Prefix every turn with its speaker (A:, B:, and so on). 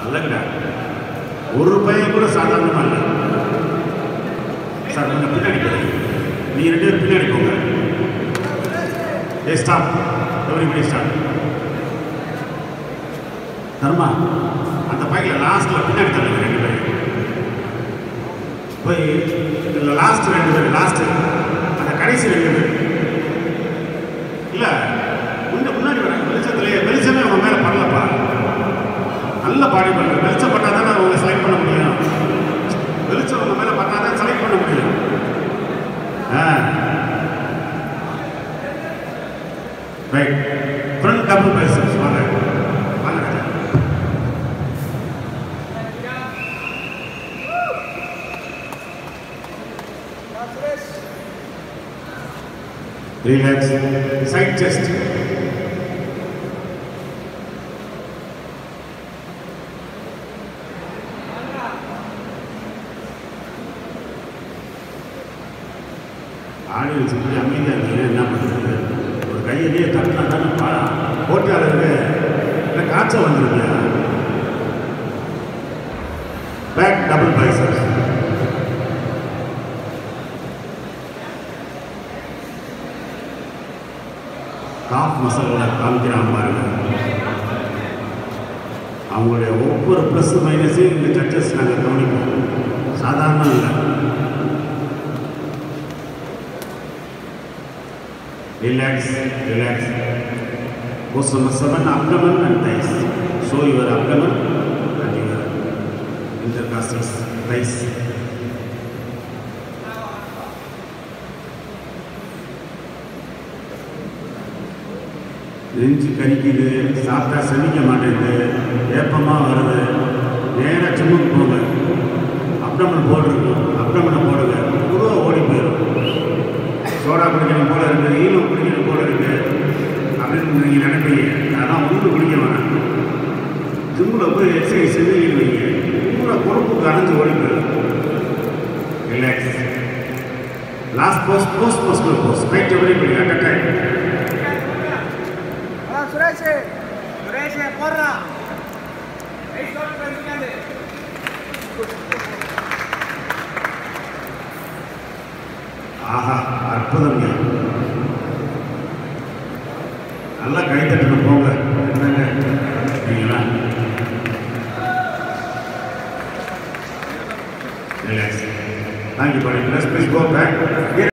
A: நல்லங்கடா ஒரு பையன் கூட சாதாரணமாக இல்லை சார் கொஞ்சம் பின்னாடி போங்க நீ ரெண்டு பேரும் பின்னாடி போங்க ஏ ஸ்டாப் எவரிபடி ஸ்டாப் தர்மா அந்த பைக்கில் லாஸ்ட்டில் பின்னாடி தள்ளுங்க ரெண்டு பேரும் போய் இதில் லாஸ்ட் ரெண்டு பேர் லாஸ்ட்டு அந்த கடைசி ரெண்டு பேர் இல்லை முன்ன முன்னாடி வர வெளிச்சத்துலேயே வெளிச்சமே அவங்க மேலே பண்ணலப்பா நல்ல பாடி பண்ணல வெளிச்சம் பட்டால் தானே அவங்க செலக்ட் பண்ண முடியும் வெளிச்சம் அவங்க மேலே பட்டால் தான் செலக்ட் பண்ண முடியும் ஆ ரைட் ஃப்ரண்ட் டபுள் பைசப்ஸ் வாங்க வாங்க ராஜா. Relax. Side chest. ஆடியன்ஸ் இப்படி அமைதியாக இருந்தீங்க என்ன பண்ணுறது ஒரு கையிலேயே தட்டினா தானே பா போட்டியாளருக்கு இல்லை காய்ச்சல் வந்துருக்கியா பேக் டபுள் பைசப்ஸ் காஃப் மசாலோட காமிக்கிறான் பாருங்க அவங்களுடைய ஒவ்வொரு ப்ளஸ் மைனஸையும் இந்த ஜட்ஜஸ் நாங்கள் கவனிப்போம் சாதாரணம் இல்லை Relax, relax. Goes number seven, abdomen and thighs. Show your abdomen and your intercostals, thighs. நெஞ்சு கரிக்குது சாப்பிட்டா செமிக்க மாட்டேங்குது ஏப்பமாக வருது நேராக ஜிம்முக்கு போங்க அப்டமன் போட்டிருக்கும் அப்டமனை போடுங்க உருவம் ஓடி போயிடும் சோடா குடிக்கணும் போல இருக்கு ஈனம் குடிக்கணும் போல இருக்கு அப்படின்னு நீங்கள் நினைப்பீங்க அதெல்லாம் ஒன்று குடிக்க வேணாம் ஜிம்மில் போய் எக்ஸசைஸ் செஞ்சு வைங்க பூரா கொழுப்பு கரைஞ்சு ஓடி போயிடும் relax last post post post post right எவரி படி at a time
B: Hola, Suresh. Suresh, porra. Ahí está el presidente.
A: ஆஹா அற்புதங்க நல்லா கை தட்டணும் போங்க என்னங்க நீங்களா relax thank you body plus please go back